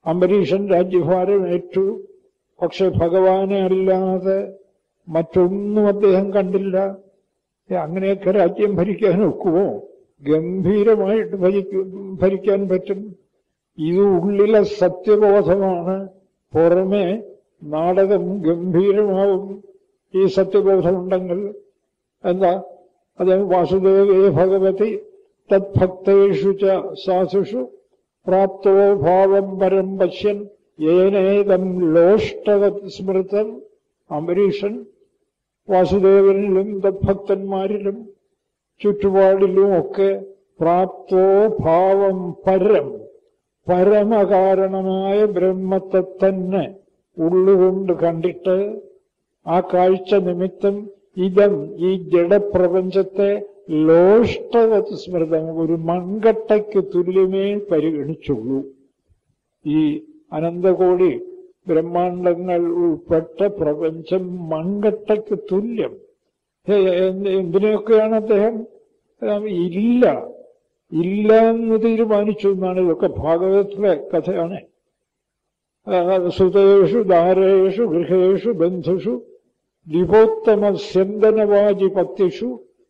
അംബരീഷൻ രാജ്യഭാരം ഏറ്റു പക്ഷെ ഭഗവാനെ അല്ലാതെ മറ്റൊന്നും അദ്ദേഹം കണ്ടില്ല ഏ, അങ്ങനെയൊക്കെ രാജ്യം ഭരിക്കാൻ ഒക്കുമോ ഗംഭീരമായിട്ട് ഭരിക്കും ഭരിക്കാൻ പറ്റും ഇത് ഉള്ളിലെ സത്യബോധമാണ് പുറമെ നാടകം ഗംഭീരമാവും ഈ സത്യബോധമുണ്ടെങ്കിൽ എന്താ അദ്ദേഹം വാസുദേവേ ഭഗവതി തദ്ഭക്തേഷു ച സാധുഷു പ്രാപ്തോ ഭാവം പരം പശ്യൻ ഏനേതം ലോഷ്ടവത് സ്മൃതം അംബരീഷൻ വാസുദേവനിലും തദ്ഭക്തന്മാരിലും ചുറ്റുപാടിലും ഒക്കെ പ്രാപ്തോ ഭാവം പരം പരമകാരണമായ ബ്രഹ്മത്തെ തന്നെ ഉള്ളുകൊണ്ട് കണ്ടിട്ട് ആ കാഴ്ച നിമിത്തം ഇതം ഈ ജഡപ്രപഞ്ചത്തെ ലോഷ്ടവത് സ്മൃതം ഒരു മൺകട്ടയ്ക്ക് തുല്യമേ പരിഗണിച്ചുള്ളൂ ഈ അനന്തകോടി ബ്രഹ്മാണ്ടങ്ങൾ ഉൾപ്പെട്ട പ്രപഞ്ചം മൺകട്ടയ്ക്ക് തുല്യം ഹേ, എന്ത് എന്തിനെയൊക്കെയാണ് അദ്ദേഹം ആ, ഇല്ല ഇല്ല എന്ന് തീരുമാനിച്ചു എന്നാണ് ഇതൊക്കെ ഭാഗവതത്തിലെ കഥയാണ് ആ, സുതേഷു ദാരേഷു ഗൃഹേഷു ബന്ധുഷു ദിപോത്തമ സ്യന്തനവാജി പത്യഷു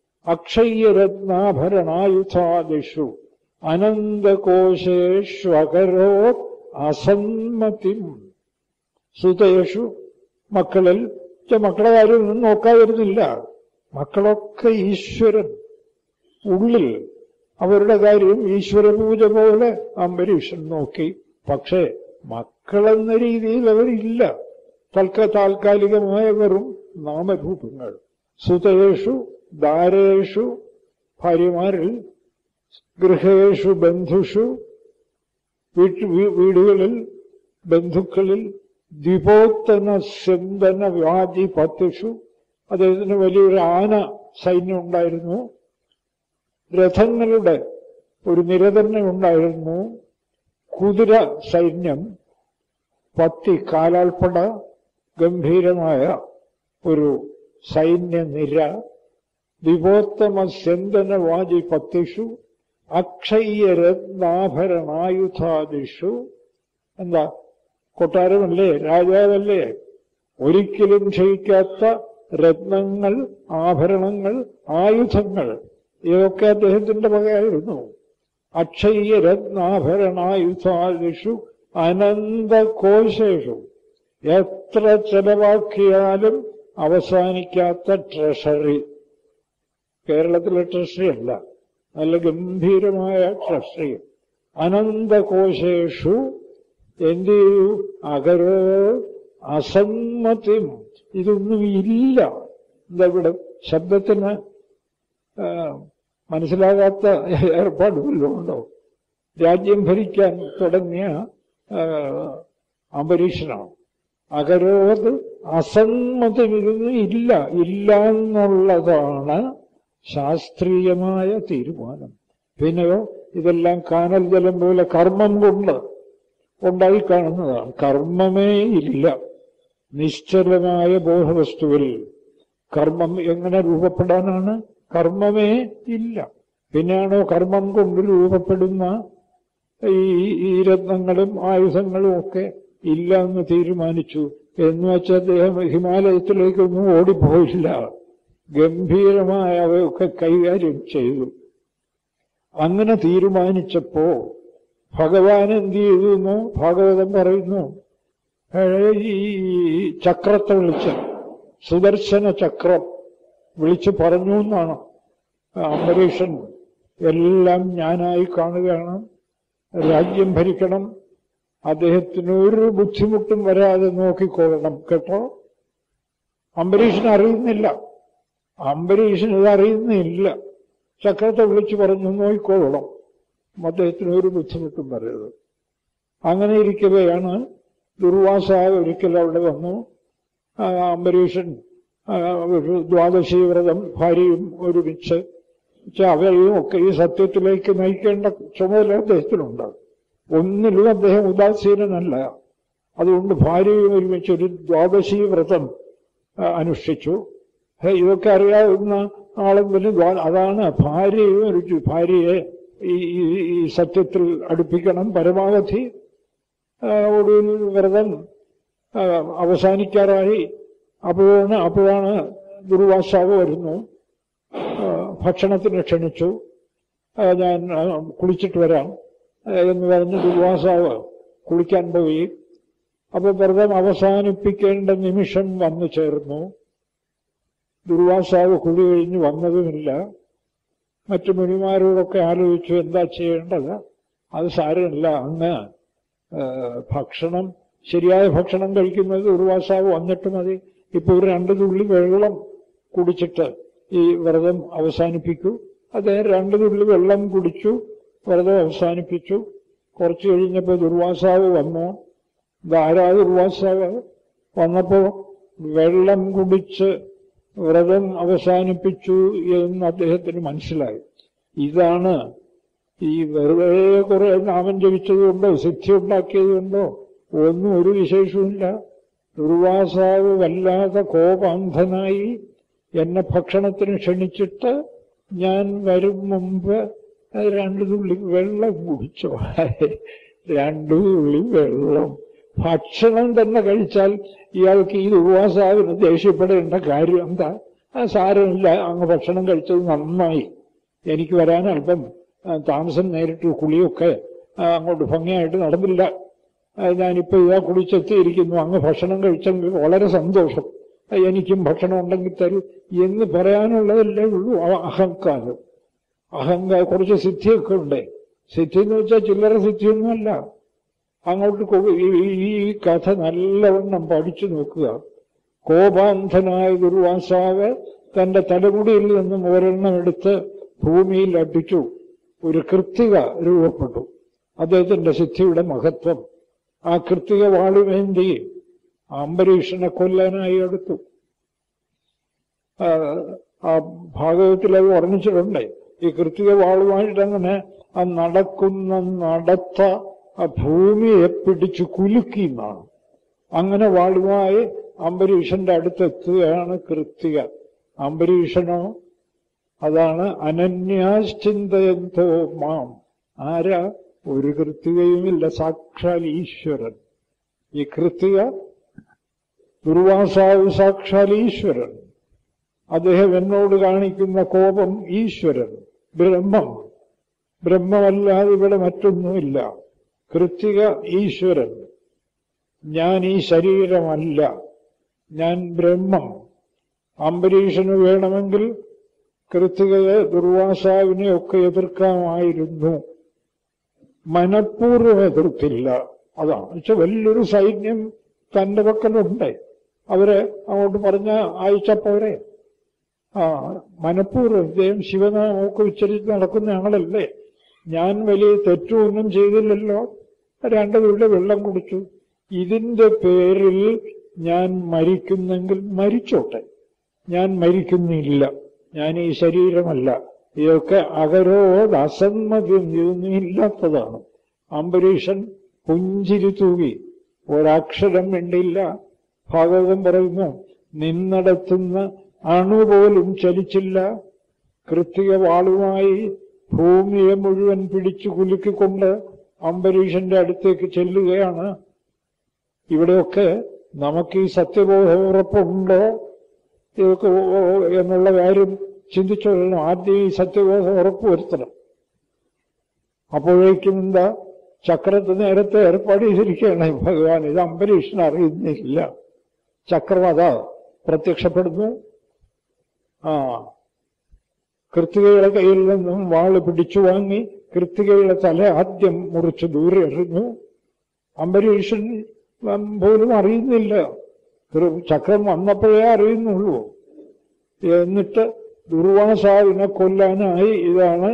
അക്ഷയ്യരത്നാഭരണായുധാദിഷു അനന്തകോശേഷ്വകരോ അസന്മതിം സുതേഷു മക്കളിൽ ചെ മക്കളെ കാര്യം ഒന്നും നോക്കാതിരുന്നില്ല മക്കളൊക്കെ ഈശ്വരൻ ഉള്ളിൽ അവരുടെ കാര്യം ഈശ്വര പൂജ പോലെ അംബരീഷൻ നോക്കി പക്ഷേ മക്കളെന്ന രീതിയിൽ അവരില്ല തൽക്ക താൽക്കാലികമായ വെറും നാമരൂപങ്ങൾ സുതേഷു ദാരേഷു ഭാര്യമാരിൽ ഗൃഹേഷു ബന്ധുഷു വീട്ടു വീ- വീടുകളിൽ ബന്ധുക്കളിൽ ദ്വിപോത്തന സെന്തന വ്യാധി പത്തുഷു അദ്ദേഹത്തിന് വലിയൊരു ആന സൈന്യം ഉണ്ടായിരുന്നു രഥങ്ങളുടെ ഒരു നിര തന്നെ ഉണ്ടായിരുന്നു കുതിര സൈന്യം പത്തി കാലാൾപ്പട ഗംഭീരമായ ഒരു സൈന്യനിര വിപോത്തമ സെന്തനവാജി പത്തിഷു അക്ഷയ്യരത്നാഭരണായുധാദിഷു എന്താ കൊട്ടാരമല്ലേ രാജാവല്ലേ ഒരിക്കലും ക്ഷയിക്കാത്ത രത്നങ്ങൾ ആഭരണങ്ങൾ ആയുധങ്ങൾ ഇതൊക്കെ അദ്ദേഹത്തിന്റെ വകയായിരുന്നു അക്ഷയ്യരത്നാഭരണായുധാദിഷു അനന്തകോശേഷു എത്ര ചെലവാക്കിയാലും അവസാനിക്കാത്ത ട്രഷറി കേരളത്തിലെ ട്രഷറി അല്ല നല്ല ഗംഭീരമായ ട്രഷറി അനന്തകോശേഷു എന്ത് ചെയ്തു അകരോ അസമ്മതിം ഇതൊന്നും ഇല്ല എന്താ ഇവിടെ ശബ്ദത്തിന് ആ, മനസ്സിലാകാത്ത ഏർപ്പാട് വല്ലതും ഉണ്ടോ രാജ്യം ഭരിക്കാൻ തുടങ്ങിയ ആ, അംബരീഷനാണ് അകരോത് അസമ്മതം ഇതൊന്നും ഇല്ല ഇല്ല എന്നുള്ളതാണ് ശാസ്ത്രീയമായ തീരുമാനം പിന്നെയോ ഇതെല്ലാം കാനൽ ജലം പോലെ കർമ്മം കൊണ്ട് ഉണ്ടായി കാണുന്നതാണ് കർമ്മമേ ഇല്ല നിശ്ചലമായ ബോധവസ്തുവിൽ കർമ്മം എങ്ങനെ രൂപപ്പെടാനാണ് കർമ്മമേ ഇല്ല പിന്നെയാണോ കർമ്മം കൊണ്ട് രൂപപ്പെടുന്ന ഈ ഈ രത്നങ്ങളും ആയുധങ്ങളും ഒക്കെ ഇല്ല എന്ന് തീരുമാനിച്ചു എന്ന് വെച്ചാൽ അദ്ദേഹം ഹിമാലയത്തിലേക്കൊന്നും ഓടിപ്പോയില്ല ഗംഭീരമായ അവയൊക്കെ കൈകാര്യം ചെയ്തു അങ്ങനെ തീരുമാനിച്ചപ്പോ ഭഗവാൻ എന്ത് ചെയ്തു എന്ന് ഭാഗവതം പറയുന്നു ഏ, ഈ ചക്രത്തെ വിളിച്ച് സുദർശന ചക്രം വിളിച്ചു പറഞ്ഞു എന്നാണ് അംബരീഷൻ എല്ലാം ഞാനായി കാണുകയാണ് രാജ്യം ഭരിക്കണം അദ്ദേഹത്തിന് ഒരു ബുദ്ധിമുട്ടും വരാതെ നോക്കിക്കൊള്ളണം കേട്ടോ അംബരീഷൻ അറിയുന്നില്ല അംബരീഷൻ ഇത് അറിയുന്നില്ല ചക്രത്തെ വിളിച്ചു പറഞ്ഞു നോക്കിക്കൊള്ളണം അദ്ദേഹത്തിന് ഒരു ബുദ്ധിമുട്ടും വരരുത് അങ്ങനെ ഇരിക്കവെയാണ് ദുർവാസ ഒരിക്കൽ അവിടെ വന്നു ആ, അംബരീഷൻ ആ, ഒരു ദ്വാദശി വ്രതം ഭാര്യയും ഒരുമിച്ച് പക്ഷെ അവരെയും ഒക്കെ ഈ സത്യത്തിലേക്ക് നയിക്കേണ്ട ചുമതല അദ്ദേഹത്തിനുണ്ട് ഒന്നിലും അദ്ദേഹം ഉദാസീനനല്ല അതുകൊണ്ട് ഭാര്യയും ഒരുമിച്ച് ഒരു ദ്വാദശി വ്രതം ആ, അനുഷ്ഠിച്ചു ഹേ, ഇതൊക്കെ അറിയാവുന്ന ആളെങ്കിലും ദ്വാ- അതാണ് ഭാര്യയും ഒരു ചു- ഭാര്യയെ ഈ ഈ- ഈ സത്യത്തിൽ അടുപ്പിക്കണം പരമാവധി ആ, ഒടുവിൽ വ്രതം ആ, അവസാനിക്കാറായി അപ്പോഴാണ് അപ്പോഴാണ് ദുർവാസാവ് വരുന്നു ആ, ഭക്ഷണത്തിന് ക്ഷണിച്ചു ആ, ഞാൻ ആ, കുളിച്ചിട്ട് വരാം ആ, എന്ന് പറഞ്ഞ് ദുർവാസാവ് കുളിക്കാൻ പോയി അപ്പൊ വ്രതം അവസാനിപ്പിക്കേണ്ട നിമിഷം വന്നു ചേർന്നു ദുർവാസാവ് കുളി കഴിഞ്ഞ് വന്നതുമില്ല മറ്റു മുനിമാരോടൊക്കെ ആലോചിച്ചു എന്താ ചെയ്യേണ്ടത് അത് സാരമില്ല അങ്ങ് ആ, ഭക്ഷണം ശരിയായ ഭക്ഷണം കഴിക്കുന്നത് ദുർവാസാവ് വന്നിട്ട് മതി ഇപ്പൊ ഒരു രണ്ട് തുള്ളി വെള്ളം കുടിച്ചിട്ട് ഈ വ്രതം അവസാനിപ്പിക്കൂ അദ്ദേഹം രണ്ട് തുള്ളി വെള്ളം കുടിച്ചു വ്രതം അവസാനിപ്പിച്ചു കുറച്ചു കഴിഞ്ഞപ്പോ ദുർവാസാവ് വന്നു ധാരാ ദുർവാസാവ് വന്നപ്പോ വെള്ളം കുടിച്ച് വ്രതം അവസാനിപ്പിച്ചു എന്ന് അദ്ദേഹത്തിന് മനസ്സിലായി ഇതാണ് ഈ വെറുതെ കുറെ നാമം ജപിച്ചതുകൊണ്ടോ സിദ്ധി ഉണ്ടാക്കിയതുകൊണ്ടോ ഒന്നും ഒരു വിശേഷവുമില്ല ദുർവാസാവ് വല്ലാതെ കോപാന്ധനായി എന്നെ ഭക്ഷണത്തിന് ക്ഷണിച്ചിട്ട് ഞാൻ വരും മുമ്പ് രണ്ടു തുള്ളി വെള്ളം കുടിച്ചോ രണ്ടു തുള്ളി വെള്ളം ഭക്ഷണം തന്നെ കഴിച്ചാൽ ഇയാൾക്ക് ഈ ദുർവാസാവിന് ദേഷ്യപ്പെടേണ്ട കാര്യം എന്താ ആ സാരമില്ല അങ്ങ് ഭക്ഷണം കഴിച്ചത് നന്നായി എനിക്ക് വരാൻ അല്പം ആ, താമസം നേരിട്ട് കുളിയൊക്കെ ആ, അങ്ങോട്ട് ഭംഗിയായിട്ട് നടന്നില്ല ആ, ഞാനിപ്പോ ഇതാ കുളിച്ചെത്തിയിരിക്കുന്നു അങ്ങ് ഭക്ഷണം കഴിച്ചെങ്കിൽ വളരെ സന്തോഷം ആ, എനിക്കും ഭക്ഷണം ഉണ്ടെങ്കിൽ തരൂ എന്ന് പറയാനുള്ളതല്ലേ ഉള്ളൂ ആ അഹങ്കാരം അഹങ്കാരം കുറച്ച് സിദ്ധിയൊക്കെ ഉണ്ട് സിദ്ധി എന്ന് വെച്ചാൽ ചില്ലറ സിദ്ധിയൊന്നുമല്ല അങ്ങോട്ട് കൊ- ഈ- ഈ- ഈ കഥ നല്ലവണ്ണം പഠിച്ചു നോക്കുക കോപാന്ധനായ ദുർവാസാവ് തന്റെ തലമുടിയിൽ നിന്നും ഒരെണ്ണം എടുത്ത് ഭൂമിയിൽ അടിച്ചു ഒരു കൃത്തിക രൂപപ്പെട്ടു അദ്ദേഹത്തിന്റെ സിദ്ധിയുടെ മഹത്വം ആ കൃത്തിക വാളുവേന്തി അംബരീഷനെ കൊല്ലാനായി എടുത്തു ആ, ആ ഭാഗവത്തിൽ അത് വർണ്ണിച്ചിട്ടുണ്ട് ഈ കൃത്തിക വാളുമായിട്ട് അങ്ങനെ ആ നടക്കുന്ന നടത്ത ആ ഭൂമിയെ പിടിച്ചു കുലുക്കി എന്നാണ് അങ്ങനെ വാളുമായി അംബരീഷന്റെ അടുത്തെത്തുകയാണ് കൃത്തിക അംബരീഷനോ അതാണ് അനന്യാശ്ചിന്തയന്തോ മാം ആരാ ഒരു കൃത്തികയുമില്ല സാക്ഷാൽ ഈശ്വരൻ ഈ കൃത്തിക ദുർവാസാവ് സാക്ഷാൽ ഈശ്വരൻ അദ്ദേഹം എന്നോട് കാണിക്കുന്ന കോപം ഈശ്വരൻ ബ്രഹ്മം ബ്രഹ്മമല്ലാതെ ഇവിടെ മറ്റൊന്നുമില്ല കൃത്തിക ഈശ്വരൻ ഞാൻ ഈ ശരീരമല്ല ഞാൻ ബ്രഹ്മം അംബരീഷന് വേണമെങ്കിൽ കൃത്തികയെ ദുർവാസാവിനെ ഒക്കെ എതിർക്കാമായിരുന്നു മനഃപൂർവ്വം എതിർത്തില്ല അതാണ് പക്ഷെ വലിയൊരു സൈന്യം തന്റെ പക്കലുണ്ട് അവരെ അങ്ങോട്ട് പറഞ്ഞ അയച്ചപ്പോരെ ആ മനഃപൂർവ്വം ഇദ്ദേഹം ശിവനാമമൊക്കെ ഉച്ചരിച്ച് നടക്കുന്ന ആളല്ലേ ഞാൻ വലിയ തെറ്റൊന്നും ചെയ്തില്ലല്ലോ രണ്ടു തുള്ളി വെള്ളം കുടിച്ചു ഇതിന്റെ പേരിൽ ഞാൻ മരിക്കുന്നെങ്കിൽ മരിച്ചോട്ടെ ഞാൻ മരിക്കുന്നില്ല ഞാൻ ഈ ശരീരമല്ല ഇതൊക്കെ അകരോട് അസമ്മതം ഇതൊന്നും ഇല്ലാത്തതാണ് അംബരീഷൻ പുഞ്ചിരി തൂകി ഒരക്ഷരം വേണ്ടിയില്ല ഭാഗവതം പറയുന്നു നിന്നടത്തുന്ന അണുപോലും ചലിച്ചില്ല കൃത്തിക വാളുമായി ഭൂമിയെ മുഴുവൻ പിടിച്ചു കുലുക്കിക്കൊണ്ട് അംബരീഷന്റെ അടുത്തേക്ക് ചെല്ലുകയാണ് ഇവിടെയൊക്കെ നമുക്ക് ഈ സത്യബോധം ഉറപ്പുണ്ടോ ഇതൊക്കെ ഓ- ഓ- എന്നുള്ള കാര്യം ചിന്തിച്ചോളണം ആദ്യം ഈ സത്യബോധം ഉറപ്പുവരുത്തണം അപ്പോഴേക്കും എന്താ ചക്രത്ത് നേരത്തെ ഏർപ്പാട് ചെയ്തിരിക്കുകയാണ് ഭഗവാൻ ഇത് അംബരീഷൻ അറിയുന്നില്ല ചക്രം അതാ പ്രത്യക്ഷപ്പെടുന്നു ആ കൃത്തികയുടെ കയ്യിൽ നിന്നും വാള് പിടിച്ചു വാങ്ങി കൃത്തികയുടെ തല ആദ്യം മുറിച്ച് ദൂരെ എറിഞ്ഞു അംബരീഷൻ ഉം, പോലും അറിയുന്നില്ല കൃ- ചക്രം വന്നപ്പോഴേ അറിയുന്നുള്ളൂ എന്നിട്ട് ദുർവാസാവിനെ കൊല്ലാനായി ഇതാണ്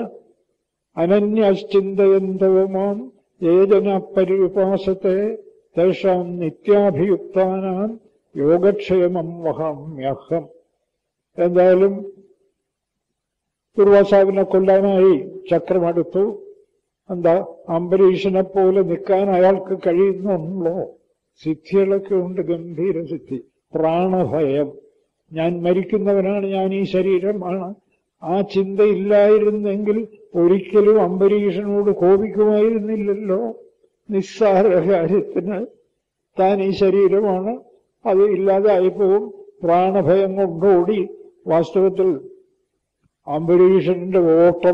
അനന്യശ്ചിന്തയന്തവമാം ഏജന പരിവിപാസത്തെ തേഷാം നിത്യാഭിയുക്താനാം യോഗക്ഷേമം വഹാമ്യഹം എന്തായാലും ദുർവാസാവിനെ കൊല്ലാനായി ചക്രമെടുത്തു എന്താ അംബരീഷനെ പോലെ നിൽക്കാൻ അയാൾക്ക് കഴിയുന്നുണ്ടോ സിദ്ധികളൊക്കെ ഉണ്ട് ഗംഭീര സിദ്ധി പ്രാണഭയം ഞാൻ മരിക്കുന്നവനാണ് ഞാൻ ഈ ശരീരമാണ് ആ ചിന്തയില്ലായിരുന്നെങ്കിൽ ഒരിക്കലും അംബരീഷനോട് കോപിക്കുമായിരുന്നില്ലല്ലോ നിസ്സാര കാര്യത്തിന് താൻ ഈ ശരീരമാണ് അത് ഇല്ലാതായിപ്പോവും പ്രാണഭയം കൊണ്ടോടി വാസ്തവത്തിൽ അംബരീഷന്റെ ഓട്ടം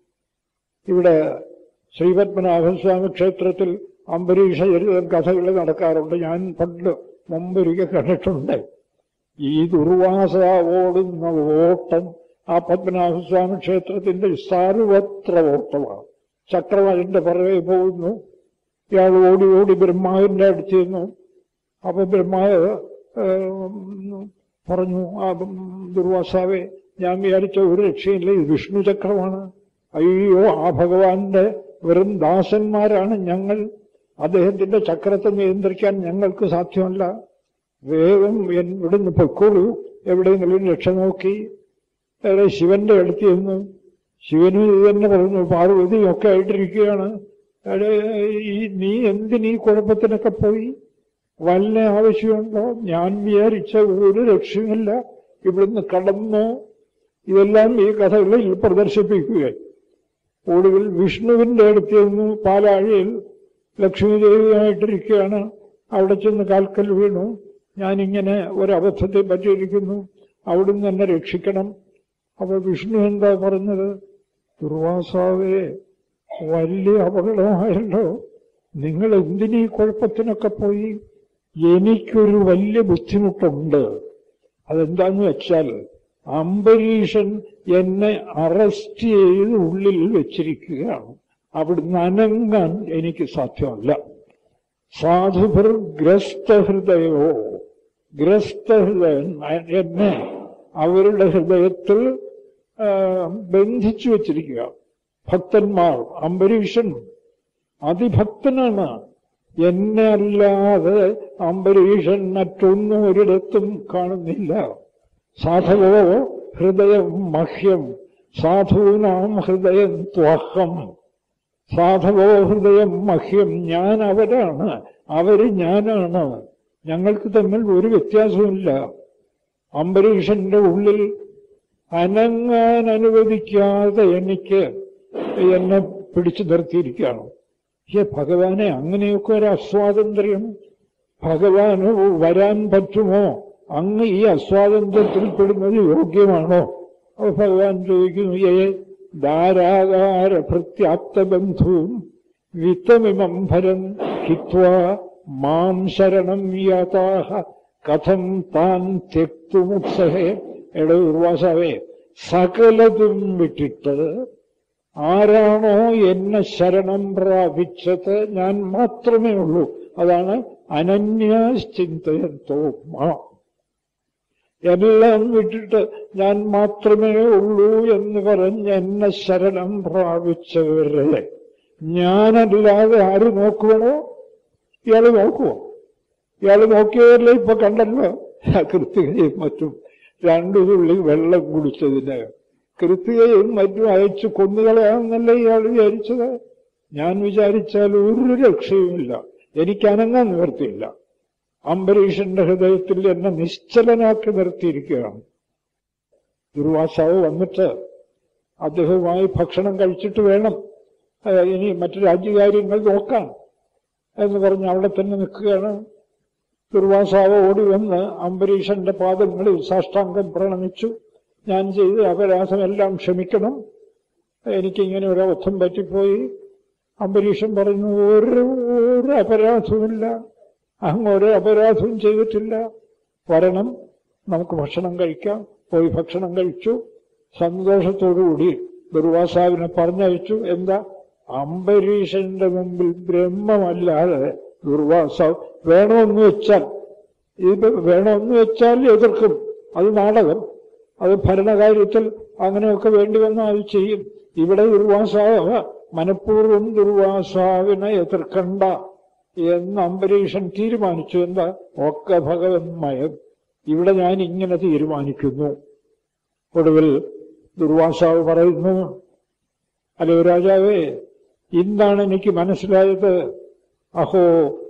ഇവിടെ ശ്രീപത്മനാഭസ്വാമി ക്ഷേത്രത്തിൽ അംബരീഷ ചരിതം കഥകൾ നടക്കാറുണ്ട് ഞാൻ പണ്ട് മുമ്പൊരിക്കൽ കണ്ടിട്ടുണ്ട് ഈ ദുർവാസ ഓടുന്ന ഓട്ടം ആ പത്മനാഭസ്വാമി ക്ഷേത്രത്തിന്റെ സർവത്ര ഓട്ടമാണ് ചക്രം അതിന്റെ പുറകെ പോകുന്നു ഇയാൾ ഓടി ഓടി ബ്രഹ്മാവിന്റെ അടുത്ത് ചെന്നു അപ്പൊ ബ്രഹ്മാവ് ഏം, പറഞ്ഞു ആ ദുർവാസാവെ ഞാൻ വിചാരിച്ച ഒരു രക്ഷയില്ല ഇത് വിഷ്ണു ചക്രമാണ് അയ്യോ ആ ഭഗവാന്റെ വെറും ദാസന്മാരാണ് ഞങ്ങൾ അദ്ദേഹത്തിന്റെ ചക്രത്തെ നിയന്ത്രിക്കാൻ ഞങ്ങൾക്ക് സാധ്യമല്ല വേഗം എൻ- ഇവിടുന്ന് പൊക്കോളൂ എവിടെയെങ്കിലും രക്ഷ നോക്കി അവിടെ ശിവന്റെ അടുത്ത് ചെന്നു ശിവനും ഇത് തന്നെ പറഞ്ഞു പാർവതിയൊക്കെ ആയിട്ടിരിക്കുകയാണ് അവിടെ ഈ നീ എന്തിനീ കുഴപ്പത്തിനൊക്കെ പോയി വല്ല ആവശ്യമുണ്ടോ ഞാൻ വിചാരിച്ച ഒരു രക്ഷയുമില്ല ഇവിടുന്ന് കടന്നു ഇതെല്ലാം ഈ കഥകളിൽ പ്രദർശിപ്പിക്കുകയായി ഒടുവിൽ വിഷ്ണുവിന്റെ അടുത്ത് ചെന്നു പാലാഴിയിൽ ലക്ഷ്മി ദേവിയായിട്ടിരിക്കുകയാണ് അവിടെ ചെന്ന് കാൽക്കൽ വീണു ഞാനിങ്ങനെ ഒരബദ്ധത്തെ പറ്റിയിരിക്കുന്നു അവിടുന്ന് എന്നെ രക്ഷിക്കണം അപ്പൊ വിഷ്ണു എന്താ പറഞ്ഞത് ദുർവാസാവേ വലിയ അപകടമായല്ലോ നിങ്ങൾ എന്തിനീ കുഴപ്പത്തിനൊക്കെ പോയി എനിക്കൊരു വലിയ ബുദ്ധിമുട്ടുണ്ട് അതെന്താന്ന് വെച്ചാൽ അംബരീഷൻ എന്നെ അറസ്റ്റ് ചെയ്ത് ഉള്ളിൽ വെച്ചിരിക്കുകയാണ് അവിടുന്ന് അനങ്ങാൻ എനിക്ക് സാധ്യമല്ല സാധുഭർ ഗ്രസ്തഹൃദയോ ഗ്രസ്തഹൃദയൻ എന്നെ അവരുടെ ഹൃദയത്തിൽ ആ, ബന്ധിച്ചു വച്ചിരിക്കുക ഭക്തന്മാർ അംബരീഷൻ അതിഭക്തനാണ് എന്നെ അല്ലാതെ അംബരീഷൻ മറ്റൊന്നും ഒരിടത്തും കാണുന്നില്ല സാധവോ ഹൃദയം മഹ്യം സാധൂനാം ഹൃദയം ത്വഹം സാധവോ ഹൃദയം മഹ്യം ഞാൻ അവരാണ് അവര് ഞാനാണ് ഞങ്ങൾക്ക് തമ്മിൽ ഒരു വ്യത്യാസവുമില്ല അംബരീഷന്റെ ഉള്ളിൽ അനങ്ങാൻ അനുവദിക്കാതെ എനിക്ക് എന്നെ പിടിച്ചു നിർത്തിയിരിക്കുകയാണ് പക്ഷെ ഭഗവാനെ അങ്ങനെയൊക്കെ ഒരു അസ്വാതന്ത്ര്യം ഭഗവാന് വരാൻ പറ്റുമോ അങ്ങ് ഈ അസ്വാതന്ത്ര്യത്തിൽ പെടുന്നത് യോഗ്യമാണോ അപ്പൊ ഭഗവാൻ ചോദിക്കുന്നു ഏ ധാരാകാര ഭൃത്യാപ്തബന്ധുവും വിത്തമിമം ഭരം ഹിത്വാ മാം ശരണം യാതാഹ കഥം താൻ തെക്തുമുത്സഹേ എട ഉർവാസാവേ സകലതും വിട്ടിട്ട് ആരാണോ എന്നെ ശരണം പ്രാപിച്ചത് ഞാൻ മാത്രമേ ഉള്ളൂ അതാണ് അനന്യാശ്ചിന്തയന്തോ മാ എല്ലാം വിട്ടിട്ട് ഞാൻ മാത്രമേ ഉള്ളൂ എന്ന് പറഞ്ഞ് എന്നെ ശരണം പ്രാപിച്ചവരെ ഞാനല്ലാതെ ആര് നോക്കുവാണോ ഇയാള് നോക്കുവോ ഇയാള് നോക്കിയവരല്ലേ ഇപ്പൊ കണ്ടല്ലോ ആ കൃത്യകയും മറ്റും രണ്ടു തുള്ളി വെള്ളം കുടിച്ചതിന് കൃത്യകയും മറ്റും അയച്ചു കൊന്നുകളയാണെന്നല്ലേ ഇയാൾ വിചാരിച്ചത് ഞാൻ വിചാരിച്ചാൽ ഒരു രക്ഷയുമില്ല എനിക്ക് അനങ്ങാൻ നിവർത്തിയില്ല അംബരീഷന്റെ ഹൃദയത്തിൽ എന്നെ നിശ്ചലനാക്കി നിർത്തിയിരിക്കുകയാണ് ദുർവാസാവ് വന്നിട്ട് അദ്ദേഹവുമായി ഭക്ഷണം കഴിച്ചിട്ട് വേണം ഏ, ഇനി മറ്റു രാജ്യകാര്യങ്ങൾ നോക്കാൻ എന്ന് പറഞ്ഞ് അവിടെ തന്നെ നിൽക്കുകയാണ് ദുർവാസാവ് ഓടി വന്ന് അംബരീഷന്റെ പാദങ്ങളിൽ സാഷ്ടാംഗം പ്രണമിച്ചു ഞാൻ ചെയ്ത അപരാധമെല്ലാം ക്ഷമിക്കണം എനിക്കിങ്ങനെ ഒരു അബദ്ധം പറ്റിപ്പോയി അംബരീഷൻ പറഞ്ഞു ഒരു ഒരു അപരാധവുമില്ല അങ്ങ് ഒരു അപരാധവും ചെയ്തിട്ടില്ല വരണം നമുക്ക് ഭക്ഷണം കഴിക്കാം പോയി ഭക്ഷണം കഴിച്ചു സന്തോഷത്തോടുകൂടി ദുർവാസാവിനെ പറഞ്ഞയച്ചു എന്താ അംബരീഷന്റെ മുമ്പിൽ ബ്രഹ്മമല്ലാതെ ദുർവാസാവ് വേണമെന്ന് വെച്ചാൽ ഇത് വേണമെന്ന് വെച്ചാൽ എതിർക്കും അത് നാടകം അത് ഭരണകാര്യത്തിൽ അങ്ങനെയൊക്കെ വേണ്ടി വന്നാൽ അത് ചെയ്യും ഇവിടെ ദുർവാസാവ് മനഃപൂർവ്വം ദുർവാസാവിനെ എതിർക്കണ്ട എന്ന് അംബരീഷൻ തീരുമാനിച്ചു എന്താ ഒക്കെ ഭഗവന്മയം ഇവിടെ ഞാൻ ഇങ്ങനെ തീരുമാനിക്കുന്നു ഒടുവിൽ ദുർവാസാവ് പറയുന്നു അല്ലയോ രാജാവേ ഇന്നാണ് എനിക്ക് മനസ്സിലായത് അഹോ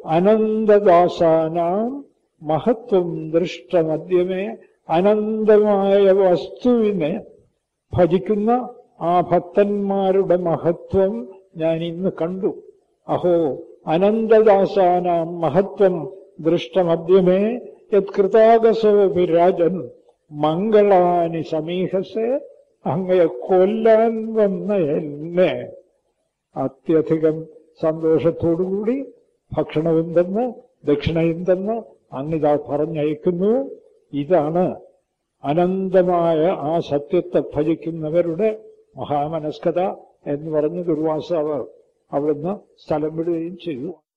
അനന്തദാസാനാം മഹത്വം ദൃഷ്ടമദ്യമേ അനന്തമായ വസ്തുവിനെ ഭജിക്കുന്ന ആ ഭക്തന്മാരുടെ മഹത്വം ഞാൻ ഇന്ന് കണ്ടു അഹോ അനന്തദാസാനാം മഹത്വം ദൃഷ്ടമദ്യമേ യത്കൃതാകസോ വിരാജൻ മംഗളാനി സമീഹസെ അങ്ങയെ കൊല്ലാൻ വന്ന എന്നെ അത്യധികം സന്തോഷത്തോടുകൂടി ഭക്ഷണവും തന്ന് ദക്ഷിണയും തന്ന് അങ്ങിതാ പറഞ്ഞയക്കുന്നു ഇതാണ് അനന്തമായ ആ സത്യത്തെ ഭജിക്കുന്നവരുടെ മഹാമനസ്കത എന്ന് പറഞ്ഞ് ദുർവാസാവ് അവിടുന്ന് സ്ഥലം വിടുകയും ചെയ്തു